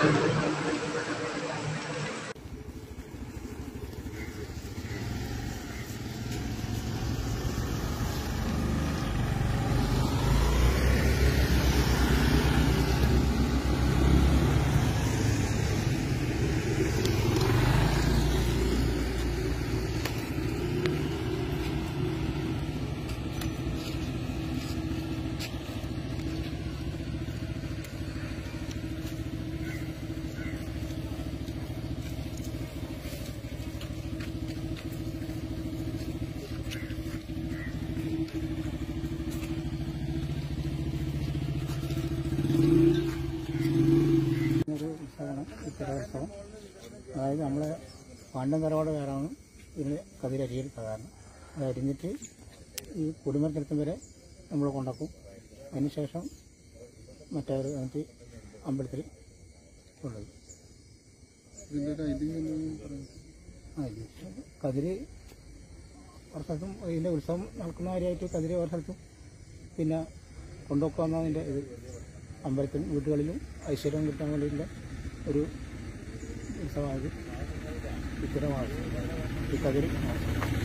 ഒരു ഉത്സവമാണ് ഈ തിരുവോത്സവം അതായത് നമ്മളെ പണ്ടും തറവാടുകാരാണ് ഇതിന് കതിരരിയൽ സാധാരണ അത് അരിഞ്ഞിട്ട് ഈ കുടിമരത്തിനടുത്തും വരെ നമ്മൾ കൊണ്ടാക്കും അതിനുശേഷം മറ്റേ ഒരു എന്നിട്ട് അമ്പലത്തിൽ കൊണ്ടുപോയി ഇതിന്റെ ഒരു ഐതിഹ്യം എന്തെങ്കിലും പറയാമോ? ആ ഇത് കതിര് ഒരു സ്ഥലത്തും ഇതിൻ്റെ ഉത്സവം നടക്കുന്ന കാര്യമായിട്ട് കതിര് ഒരു സ്ഥലത്തും പിന്നെ കൊണ്ടുവെക്കാവുന്ന അതിൻ്റെ ഇത് അമ്പലത്തിലും വീടുകളിലും ഐശ്വര്യം കിട്ടാൻ വേണ്ടിയിട്ടുള്ള ഒരു ഉത്സവമായത് ഇത്തരം മാസം ഈ കതിര് മാസം